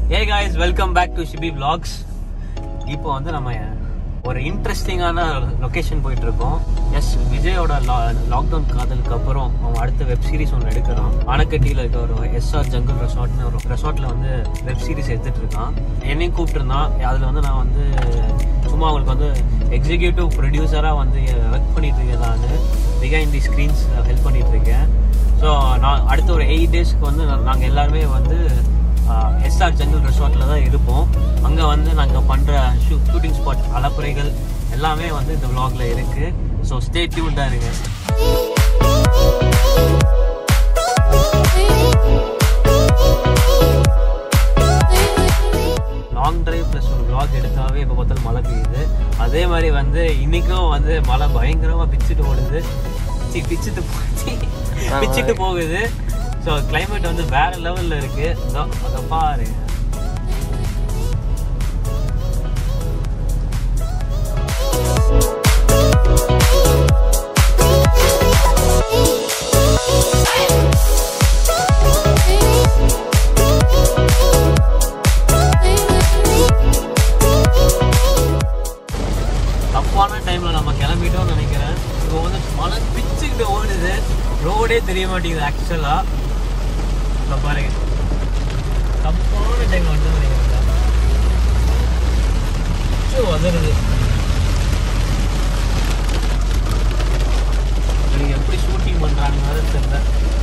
A guys welcome back to Shibi vlogs இப்போ வந்து நம்ம ஒரு இன்ட்ரெஸ்டிங்கான லொகேஷன் போயிட்டு இருக்கோம் எஸ் விஜயோட லாக்டவுன் காதலுக்கு அப்புறம் அவன் அடுத்த வெப் சீரிஸ் ஒன்று எடுக்கிறான் ஆனக்கட்டியில் இருக்க ஒரு எஸ்ஆர் ஜங்கல் ரெசார்ட்னு ஒரு ரெசார்ட்ல வந்து வெப் சீரிஸ் எடுத்துட்டு இருக்கான் என்னையும் கூப்பிட்டுருந்தான் அதில் வந்து நான் வந்து சும்மா அவங்களுக்கு வந்து எக்ஸிக்யூட்டிவ் ப்ரொடியூசராக வந்து ஒர்க் பண்ணிட்டு இருக்கேன் நான் பிகைண்ட் தி ஸ்க்ரீன்ஸ் ஹெல்ப் பண்ணிட்டு இருக்கேன் ஸோ நான் அடுத்த ஒரு எயிட் டேஸ்க்கு வந்து நாங்கள் எல்லாருமே வந்து எஸ்ஆர் ஜங்கல் ரெசார்ட்ல தான் இருப்போம் அங்கே வந்து நாங்கள் பண்ணுற ஷூ ஷூட்டிங் ஸ்பாட் அலப்புறைகள் எல்லாமே வந்து இந்த vlogல இருக்கு ஸோ ஸ்டே டியூன்டாக இருங்க லாங் டிரைவ் ப்ளஸ் ஒரு vlog எடுத்தாவே இப்போ பார்த்தாலும் மழை பெய்யுது அதே மாதிரி வந்து இன்னைக்கும் வந்து மழை பயங்கரமா பிச்சுட்டு ஓடுது சி, பிச்சுட்டு போ- சி, பிச்சுட்டு போகுது ஸோ கிளைமேட் வந்து வேற லெவல்ல இருக்கு இதோ, அதை பாரு தப்பான டைம்ல நம்ம கிளம்பிட்டோம்னு நினைக்கிறேன் இப்போ வந்து மழை பிச்சுக்கிட்டு ஓடுது ரோடே தெரிய மாட்டேங்குது ஆக்சுவலா இப்போ பாருங்க தப்பான டைம்ல வந்து நினைக்கிறேன் பிச்சு உதறுது நீங்க எப்படி ஷூட்டிங் பண்றாங்க தெரியல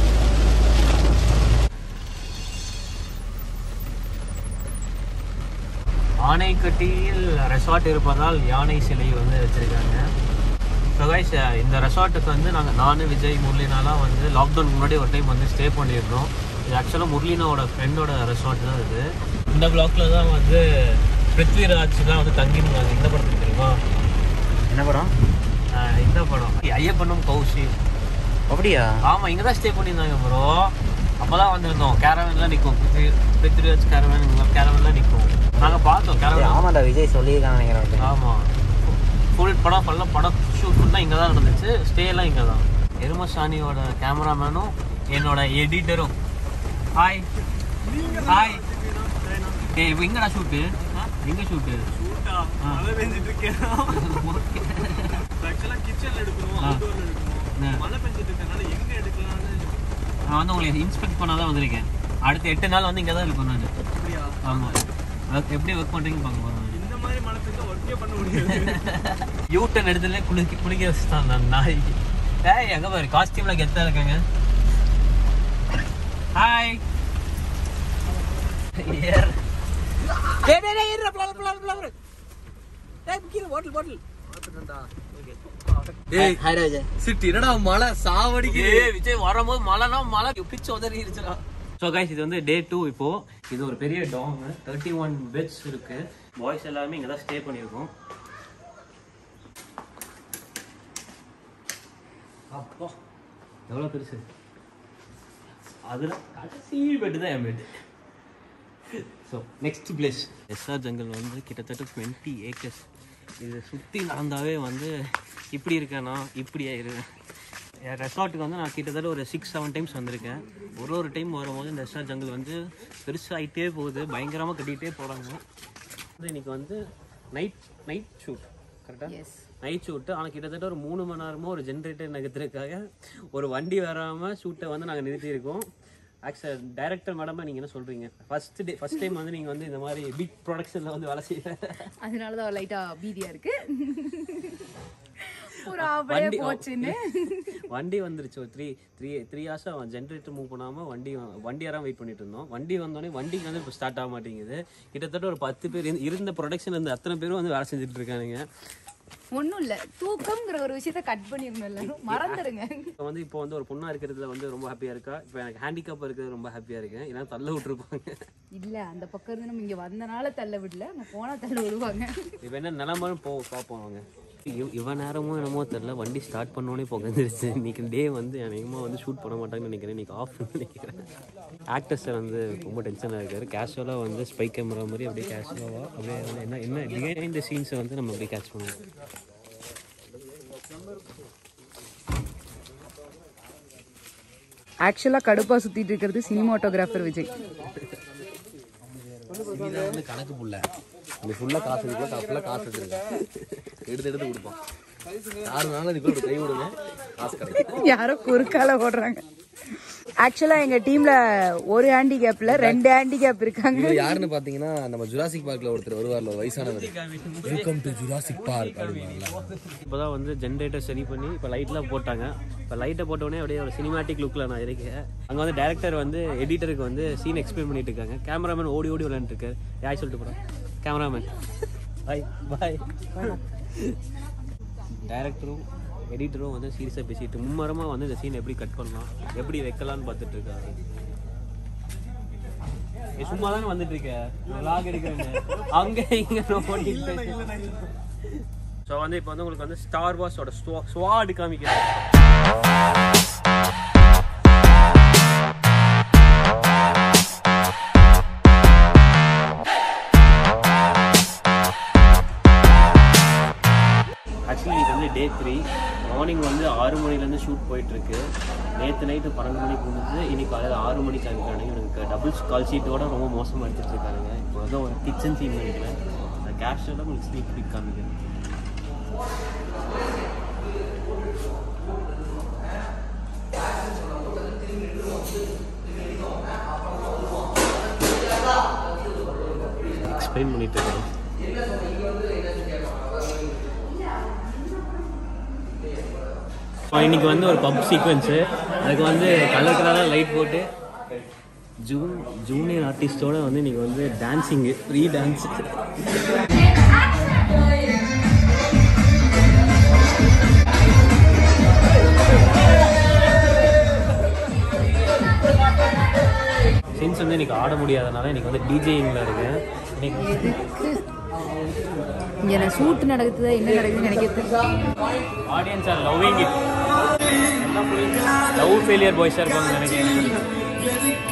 ஆனைக்கட்டியில் ரெசார்ட் இருப்பதால் யானை சிலை வந்து வச்சிருக்காங்க ஸோ கைஸ் இந்த ரெசார்ட்டுக்கு வந்து நாங்கள் நானு விஜய் முரளினாலாம் வந்து லாக்டவுன் முன்னாடி ஒரு டைம் வந்து ஸ்டே பண்ணியிருந்தோம் இது ஆக்சுவலாக முரளினாவோட ஃப்ரெண்டோட ரெசார்ட் தான் இது இந்த பிளாக்ல தான் வந்து பிருத்விராஜ் தான் வந்து தங்கியிருந்தாங்க இந்த படத்துக்கு தெரியுமா என்ன படம் ஆஹ் இந்த படம் ஐயப்பனும் கௌஷி அப்படியா ஆமாம் இங்கே தான் ஸ்டே பண்ணியிருந்தாங்க ப்ரோ அப்போ தான் வந்திருந்தோம் கேரவன்லாம் நிற்கும் பிருத்வி பிருத்விராஜ் கேரவன் கேரவன்லாம் நிற்கும் நாங்கள் பார்த்தோம் கேரவன் ஆமாடா விஜய் சொல்லியிருக்காங்க நினைக்கிறேன் ஆமாம் ஃபுல் படம் ஃபுல்லாக படம் ஷூட் ஃபுல்லாக இங்கே தான் நடந்துச்சு ஸ்டே எல்லாம் இங்கே தான் எருமசாணியோட கேமராமேனும் என்னோட எடிட்டரும் ஹாய் ஹாய் ஏய் இப்போ எங்கடா ஷூட்டு எங்க ஷூட்டு மழை பெஞ்சிட்டு இருக்கேன் ஆக்சுவலா கிச்சன்ல எடுக்கணும் ஆ. அவுட்டோர்ல எடுக்கணும் மழை பெஞ்சிட்டு இருக்கனால எங்க எடுக்கலாம்னு நான் வந்து உங்களை இன்ஸ்பெக்ட் பண்ண தான் வந்திருக்கேன் அடுத்த எட்டு நாள் வந்து இங்கே தான் இருக்கும் நான் அப்படியா ஆமாம் எப்படி ஒர்க் பண்ணுறீங்கன்னு பார்க்க போகிறேன் இந்த மாதிரி மழை பெஞ்சா ஒர்க்கே பண்ண முடியாது யூட்டன் இடத்துல குளிக்க குளிக்க வச்சுட்டான் நான் நாய் ஏய் எங்க பாரு காஸ்டியூம்ல கெத்தா இருக்காங்க ஹாய் ஏர் டேய் டேய் டேய் இருடா ப்ளவர் ப்ளவர் ப்ளவர் டேய் கீழ பாட்டில் பாட்டில் டேய் ஹாய்டா விஜய் சிட்டி என்னடா மழை சாவடிக்குது ஏய் விஜய் வரும்போது மழைனா மழை பிச்சு உதறிடுச்சுடா ஸோ கைஸ் இது வந்து டே டூ இப்போ இது ஒரு பெரிய டாங் தேர்ட்டி ஒன் பெட்ஸ் இருக்கு பாய்ஸ் எல்லாருமே இங்கே தான் ஸ்டே பண்ணியிருக்கோம் அப்பா எவ்வளோ பெருசு அதில் கடைசி பெட்டு தான் என் bed so next place SR Jungle வந்து கிட்டத்தட்ட டுவெண்ட்டி ஏக்கர்ஸ் இது சுற்றி நடந்தாவே வந்து இப்படி இருக்கேனா இப்படி ஆயிரு என் ரெசார்ட்டுக்கு வந்து நான் கிட்டத்தட்ட ஒரு சிக்ஸ் செவன் டைம்ஸ் வந்திருக்கேன் ஒரு ஒரு டைம் வரும்போது இந்த எஸ்ஆர் ஜங்கல் வந்து பெருசாகிட்டே போகுது பயங்கரமாக கட்டிகிட்டே போகிறாங்க வந்து இன்னைக்கு வந்து நைட் நைட் ஷூட் கரெக்டாக நைட் ஷூட்டு ஆனால் கிட்டத்தட்ட ஒரு மூணு மணி நேரமோ ஒரு ஜென்ரேட்டர் நகர்த்துறதுக்காக ஒரு வண்டி வராமல் ஷூட்டை வந்து நாங்கள் நிறுத்தியிருக்கோம் ஆக்சுவல் டைரக்டர் மேடமா நீங்கள் என்ன சொல்கிறீங்க ஃபர்ஸ்ட் டே ஃபர்ஸ்ட் டைம் வந்து நீங்கள் வந்து இந்த மாதிரி பிக் ப்ரொடக்ஷனில் வந்து வேலை செய்ய அதனால தான் லைட்டா பீதியா இருக்கு ஒரு ஆவலே வண்டி போச்சுன்னு வண்டி வந்துருச்சு ஒரு த்ரீ த்ரீ த்ரீ ஹவர்ஸ் அவன் ஜென்ரேட்டர் மூவ் பண்ணாமல் வண்டி வ- வண்டி யாரும் வெயிட் பண்ணிட்டு இருந்தோம் வண்டி வந்தோடனே வண்டிக்கு வந்து இப்போ ஸ்டார்ட் ஆக மாட்டேங்குது கிட்டத்தட்ட ஒரு பத்து பேர் இருந்த- இருந்த ப்ரொடக்ஷன் இருந்த அத்தனை பேரும் வந்து வேலை செஞ்சுட்டு இருக்கானுங்க ஒண்ணும் இல்ல தூக்கம்ங்கிற ஒரு விஷயத்த கட் பண்ணிருந்தோம் எல்லாரும் மறந்துடுங்க இப்போ வந்து இப்போ வந்து ஒரு பொண்ணா இருக்கிறதுல வந்து ரொம்ப ஹாப்பியா இருக்கா இப்போ எனக்கு ஹேண்டிகேப் இருக்கிறது ரொம்ப ஹாப்பியா இருக்கேன் ஏன்னா தள்ள விட்டுருப்பாங்க இல்ல அந்த பக்கம் இருந்து நம்ம இங்க வந்தனால தள்ள விடல நம்ம போனா தள்ள விடுவாங்க இப்போ என்ன நிலமன்னு போ பார்ப்போம் அவங்க இவ- இவன் நேரமும் என்னமோ தெரில வண்டி ஸ்டார்ட் பண்ணோடனே புகஞ்சிருச்சு இன்னைக்கு டே வந்து அநேகமாக வந்து ஷூட் பண்ண மாட்டாங்கன்னு நினைக்கிறேன் இன்னைக்கு ஆஃப் நினைக்கிறேன் ஆக்டர்ஸை வந்து ரொம்ப டென்ஷனாக இருக்காரு கேஷுவலாக வந்து ஸ்பை கேமரா மாதிரி அப்படியே கேஷுவலாக அப்படியே வந்து என்ன என்ன பிஹைண்ட் த சீன்ஸை வந்து நம்ம அப்படியே கேட்ச் பண்ணுவோம் ஆக்சுவலா கடுப்பா சுத்திட்டு இருக்கிறது சினிமாட்டோகிராஃபர் விஜய் இதான் வந்து கணக்கு புள்ள இந்த ஃபுல்லாக காசு இருக்குல்ல ஃபுல்லாக காசு வச்சிருக்கேன் எடுத்து எடுத்து கொடுப்பான் யாரு வேணாலும் இதுக்குள்ள ஒரு கை விடுங்க காசு கிடைக்கும் யாரோ குறுக்கால ஓடுறாங்க ஆக்சுவலா எங்க டீம்ல ஒரு ஹேண்டிகேப்ல ரெண்டு ஹேண்டிகேப் இருக்காங்க இவர் யாருன்னு பாத்தீங்கன்னா நம்ம ஜுராசிக் பார்க்ல ஒருத்தர் வருவார்ல ஒரு வயசானவர் வெல்கம் டு ஜுராசிக் பார்க் அப்படிங்களா இப்போ தான் வந்து ஜென்ரேட்டர் சரி பண்ணி இப்போ லைட்லாம் போட்டாங்க இப்போ லைட்டை போட்டோடனே அப்படியே ஒரு சினிமாட்டிக் லுக்கில் நான் இருக்கேன் அங்கே வந்து டேரக்டர் வந்து எடிட்டருக்கு வந்து சீன் எக்ஸ்பிளைன் பண்ணிட்டு இருக்காங்க கேமராமேன் ஓடி ஓடி விளையாண்டுருக்காரு யாய் சொல்லிட்டு போகிறேன் கேமராமேன் பாய் பாய் டேரக்டரும் எடிட்டரும் வந்து சீரியஸாக பேசிட்டு மும்மரமாக வந்து இந்த சீன் எப்படி கட் பண்ணலாம் எப்படி வைக்கலாம்னு பார்த்துட்டு இருக்காரு நீ சும்மா தானே வந்துட்டு இருக்க லாக் எடுக்கிறேன்னு அங்க இங்க ஓடிட்டு ஸோ வந்து இப்போ வந்து உங்களுக்கு வந்து ஸ்டார் வார்ஸோட ஸ்வாட் காமிக்கிறேன் ஆக்சுவலி இது வந்து டே த்ரீ மார்னிங் வந்து ஆறு மணிலேருந்து ஷூட் போயிட்டுருக்கு நேற்று நைட்டு பன்னெண்டு மணிக்கு முடிஞ்சு இன்னைக்கு காலையில் ஆறு மணிக்கு காமிக்கிறாங்க எனக்கு டபுள் கால் ஷீட்டோட ரொம்ப மோசமாக எடுத்துட்டு இருக்காங்க இப்போ வந்து ஒரு கிச்சன் சீன் நினைக்கிறேன் அந்த கேஷோட உங்களுக்கு ஸ்னீக் பிக் காமிக்கிறேன் எக்ஸ்பிளைன் பண்ணிட்டு இருக்கேன் இப்போ இன்னைக்கு வந்து ஒரு பப் சீக்வன்ஸு அதுக்கு வந்து கலர் கலராக லைட் போட்டு ஜூன் ஜூனியர் ஆர்டிஸ்டோட வந்து இன்னைக்கு வந்து டான்ஸிங்கு ஃப்ரீ டான்ஸ் சின்ஸ் வந்து இன்னைக்கு ஆட முடியாதனால இன்னைக்கு வந்து டிஜேயிங்கில் இருக்கேன் இன்னைக்கு இங்க நான் ஷூட் நடக்குது என்ன நடக்குதுன்னு நினைக்கிறது audience are loving it love failure பாய்ஸாக இருப்பாங்க நினைக்கிறேன்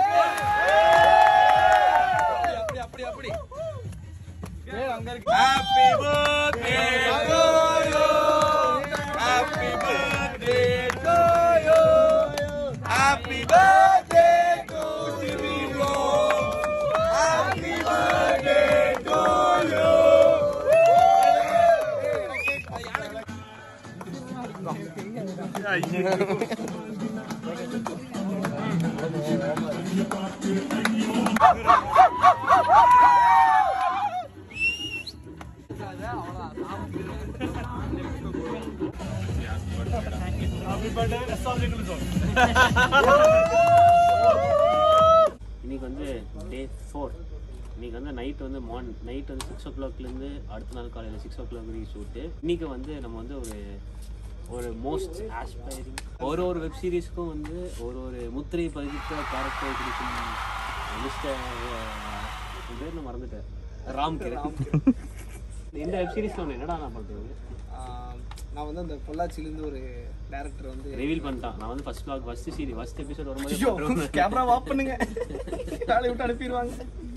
இன்னைக்கு வந்து டே ஃபோர் இன்னைக்கு வந்து நைட் வந்து மார்ன் நைட் வந்து சிக்ஸ் ஓ கிளாக்லேருந்து அடுத்த நாள் காலையில் சிக்ஸ் ஓ கிளாக் வரைக்கும் ஷூட்டு இன்னைக்கு வந்து நம்ம வந்து ஒரு ஒரு மோஸ்ட் ஆஸ்பைரிங் ஒரு ஒரு வெப் சீரிஸ்க்கும் வந்து ஒரு ஒரு முத்திரை பதித்த கேரக்டர் பிடிக்கும் மிஸ்டர் பேர் நான் மறந்துட்டேன் ராம் கிரண் இந்த வெப் சீரிஸ்ல ஒன்று என்னடா நான் பண்ணுறது ஆஹ் நான் வந்து அந்த பொள்ளாச்சியிலேருந்து ஒரு டேரக்டர் வந்து ரிவீல் பண்ணிட்டான் நான் வந்து first vlog first series first episode வரும்போது கேமரா ஆஃப் பண்ணுங்க வேலையை விட்டு அனுப்பிடுவாங்க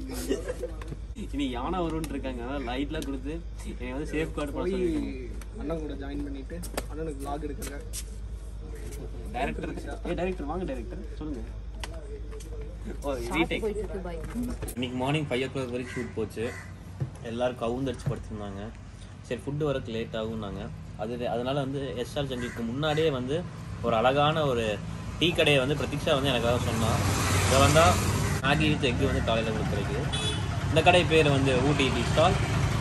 இனி யானை வரும்னு இருக்காங்க அதான் லைட்லாம் கொடுத்து என்னை வந்து சேஃப் கார்டு பண்ண போய் சொல்லியிருக்காங்க அண்ணன் கூட ஜாயின் பண்ணிட்டு அண்ணனுக்கு vlog எடுக்கிறேன் டைரக்டர் ஏ டைரக்டர் வாங்க டைரக்டர் சொல்லுங்க ஓ ரீடேக் போயிட்டு இருக்கு பாய் இன்னைக்கு மார்னிங் ஃபைவ் ஓ கிளாக் வரைக்கும் ஷூட் போச்சு எல்லாரும் கவுந்தடிச்சு படுத்திருந்தாங்க சரி ஃபுட்டு வரக்கு லேட் ஆகும்னாங்க அது அதனால வந்து எஸ்ஆர் ஜங்கிக்கு முன்னாடியே வந்து ஒரு அழகான ஒரு டீ கடையை வந்து பிரதீக்ஷா வந்து எனக்காக சொன்னான் இதை வந்தால் மேகி வித் எக்கு வந்து காலையில் கொடுக்குறதுக்கு இந்த கடை பேர் வந்து Ooty tea stall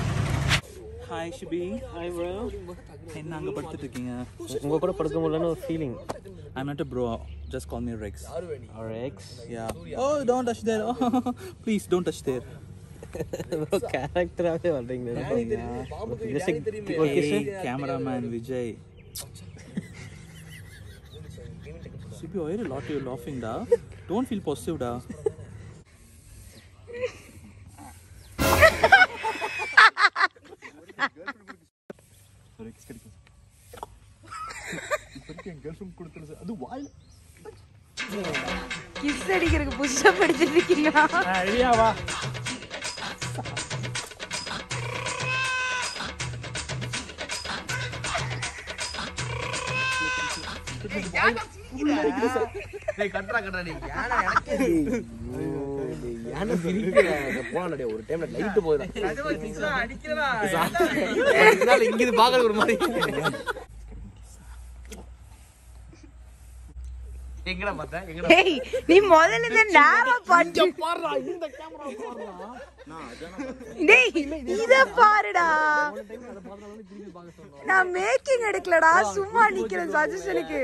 hi Shibi hi bro என்ன அங்கே படுத்துட்டு இருக்கீங்க உங்கள் கூட படுக்க முடியலன்னு ஒரு feeling I'm not a bro just call me Rex X ya oh don't touch there please don't touch there bro கேரக்டராகவே வர்றீங்க cameraman Vijay Shibi why are lot you லாஃபிங் டா டோன்ட் ஃபீல் பாசிட்டிவ் டா கிஸ் அடிக்கிறதுக்கு புஷ்அப் அடிச்சிட்டு இருக்கீங்களா கட்டுறா கட்டுறா நீ யானை எனக்கு ஏன்டா சிரிக்கிற போனாடே ஒரு டைம்ல லைட் போகுது இங்க இது பாக்குற ஒரு மாதிரி எங்கடா பார்த்தேன் எங்கடா ஏய் நீ முதல்ல இந்த நேரா பாட்டு டேய் இத பாருடா நான் மேக்கிங் எடுக்கலடா சும்மா நிக்கிறேன் சஜஷனுக்கு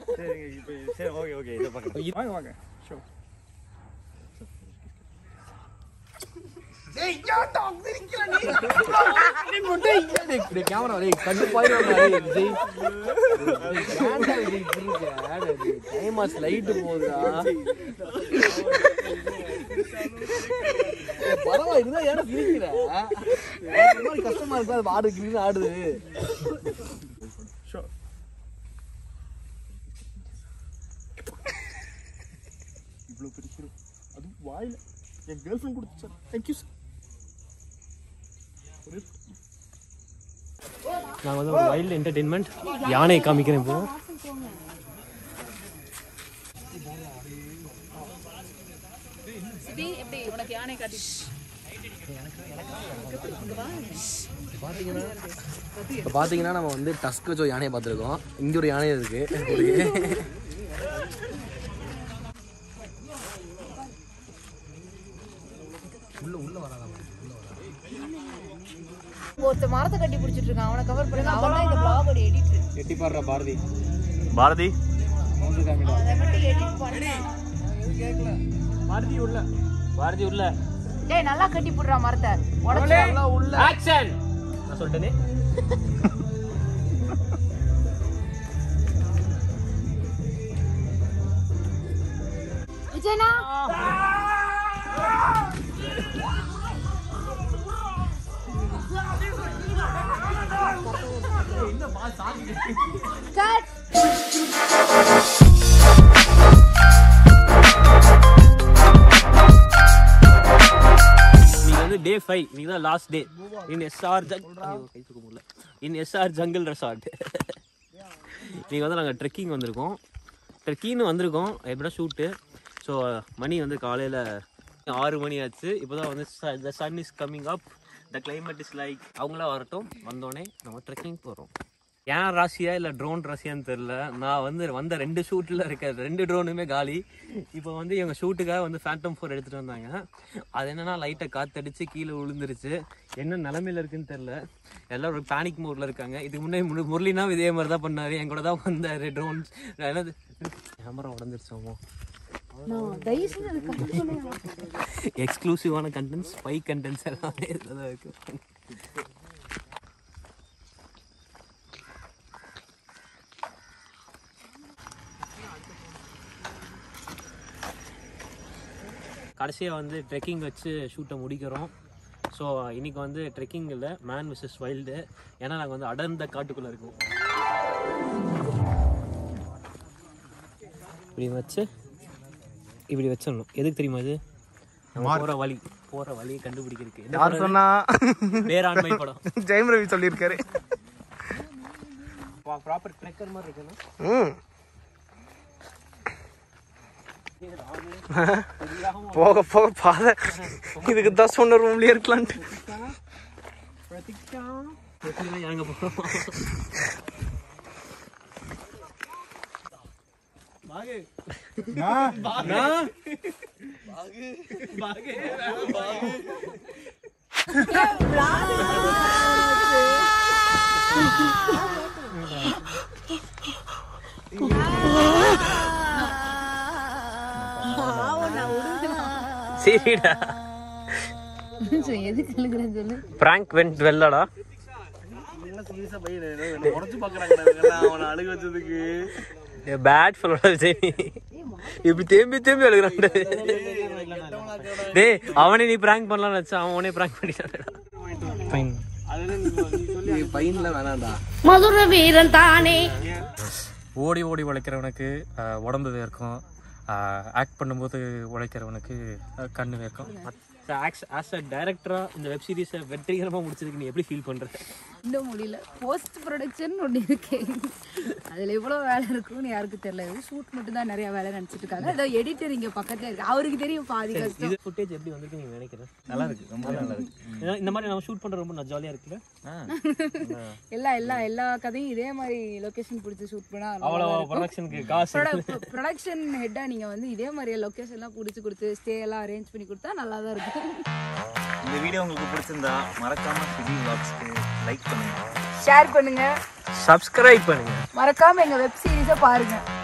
வாங்க வாங்க ஷோ கேமரா டேய் கண்ணு பாயிரம் விஜய் ஏன்டா விஜய் சிரிக்கிற டைம் ஆஸ் லைட் போகுதா ஏய், பரவாயில்ல இருந்தா ஏன்டா சிரிக்கிற ஒரு மாதிரி கஷ்டமா இருக்கு அது ஆடு கிளீன் ஆடுது ஷோ இவ்வளோ பெரிய ஹீரோ அதுவும் வாயில என் கேர்ள் ஃப்ரெண்ட் கொடுத்து சார் தேங்க்யூ சார் நான் வந்து ஒரு வைல்டு என்டர்டெயின்மெண்ட் யானையை காமிக்கிறேன் இப்போ இப்போ பார்த்தீங்கன்னா நம்ம வந்து டஸ்க் வச்ச ஒரு யானையை பார்த்துருக்கோம் இங்கே ஒரு யானை இருக்கு ஒரு ஒருத்த மரத்தை கட்டி பிடிச்சிட்டு இருக்கான் அவனை கவர் பண்ணுங்க அவன் தான் இந்த பிளாகோட எடிட்டர் எட்டி பாடுற பாரதி பாரதி அதை மட்டும் எடிட் பண்ணு பாரதி உள்ள பாரதி உள்ள டேய் நல்லா கட்டி போடுறா மரத்தை உடச்சு ஆக்ஷன் நான் சொல்லிட்டேனே விஜயனா கட் நீங்க வந்து டே ஃபைவ் நீங்க தான் லாஸ்ட் டே இன் எஸ்ஆர் ஜங் கை தூக்க முடியல இன் எஸ்ஆர் ஜங்கிள் ரெசார்ட் நீங்கள் வந்து நாங்கள் ட்ரெக்கிங் வந்திருக்கோம் ட்ரெக்கிங்னு வந்திருக்கோம் எப்படின்னா ஷூட்டு ஸோ மணி வந்து காலையில் ஆறு மணி ஆச்சு இப்போ தான் வந்து the sun is coming up the climate is like அவங்களாம் வரட்டும் வந்தோடனே நம்ம ட்ரெக்கிங் போகிறோம் ஏன் ராசியா இல்லை ட்ரோன் ராசியான்னு தெரில நான் வந்து வந்த ரெண்டு ஷூட்டில் இருக்க ரெண்டு ட்ரோனுமே காலி இப்போ வந்து இவங்க ஷூட்டுக்காக வந்து ஃபேண்டம் ஃபோர் எடுத்துகிட்டு வந்தாங்க அது என்னன்னா லைட்டாக காத்தடிச்சு கீழே விழுந்துருச்சு என்ன நிலமையில இருக்குன்னு தெரில எல்லாம் ஒரு பேனிக் மோடில் இருக்காங்க இதுக்கு முன்னாடி முரு- முரளினா இதே மாதிரி தான் பண்ணாரு என் கூட தான் வந்தார் ட்ரோன்ஸ் என்னது கேமரா உடஞ்சிருச்சோமோ எக்ஸ்க்ளூசிவான கண்டென்ட்ஸ் ஸ்பை கண்டென்ட்ஸ் எல்லாமே இதில் தான் இருக்கு கடைசியாக வந்து ட்ரெக்கிங் வச்சு ஷூட்டை முடிக்கிறோம் ஸோ இன்னைக்கு வந்து ட்ரெக்கிங் இல்லை மேன் விசஸ் வைல்டு ஏன்னா நாங்கள் வந்து அடர்ந்த காட்டுக்குள்ளே இருக்கோம் இப்படி வச்சு இப்படி வச்சிடணும் எதுக்கு தெரியுமா இது நம்ம போகிற வழி போகிற வழியை கண்டுபிடிக்கிறதுக்கு யார் சொன்னா பேராண்மை படம் ஜெயம் ரவி சொல்லியிருக்காரு ப்ராப்பர் ட்ரெக்கர் மாதிரி இருக்குன்னா ம் போக போக பாதை இதுக்கு தான் சொன்ன ரூம்லயே இருக்கலான்ட்டு இறங்க போகிறோம் சரிடா எதுக்கு அழுகுறேன்னு சொல்லு பிராங்க் வென்ட் வெல்லடா உடச்சு பாக்குறாங்க அவனை அழுக வச்சதுக்கு பேட் ஃபெல்லோட விஜய் இப்படி தேம்பி தேம்பி அழுகுறான் டேய் அவனே நீ பிராங்க் பண்ணலாம்னு வச்சா அவனே பிராங்க் பண்ணிட்டான்டா ஃபைன் பையன்ல வேணாம்டா மதுர வீரன் தானே ஓடி ஓடி உழைக்கிறவனுக்கு அஹ், உடம்பு வேர்க்கும் ஆக்ட் பண்ணும்போது உழைக்கிறவனுக்கு அஹ், கண்ணு வேர்க்கும் ஆஸ் அ டைரக்டரா இந்த வெப் சீரிஸை வெற்றிகரமா முடிச்சதுக்கு நீ எப்படி ஃபீல் பண்ற இன்னும் முடியல போஸ்ட் ப்ரொடக்ஷன் ஒன்று இருக்கு அதில் எவ்வளோ வேலை இருக்கும்னு யாருக்கு தெரியல ஷூட் மட்டும் தான் நிறைய வேலை நினச்சிட்டு இருக்காங்க ஏதோ எடிட்டர் இங்கே பக்கத்துல இருக்கு அவருக்கு தெரியும் பாதி கஷ்டம் இது ஃபுட்டேஜ் எப்படி வந்திருக்கு நீங்க நினைக்கிறேன் நல்லா இருக்கு ரொம்ப நல்லா இருக்கு ஏன்னா இந்த மாதிரி நம்ம ஷூட் பண்ற ரொம்ப ஜாலியா இருக்குல்ல எல்லா எல்லா எல்லா கதையும் இதே மாதிரி லொகேஷன் பிடிச்சி ஷூட் பண்ணா அவ்வளோ ப்ரொடக்ஷனுக்கு காசு ப்ரொடக்ஷன் ஹெட்டா நீங்க வந்து இதே மாதிரி லொகேஷன்லாம் பிடிச்சி கொடுத்து ஸ்டே எல்லாம் அரேஞ்ச் பண்ணி கொடுத்தா நல்லா தான் இருக்கும் இந்த வீடியோ உங்களுக்கு பிடிச்சிருந்தா மறக்காம சிபி vlogsக்கு லைக் பண்ணுங்க ஷேர் பண்ணுங்க சப்ஸ்கிரைப் பண்ணுங்க மறக்காம எங்க வெப் சீரிஸை பாருங்க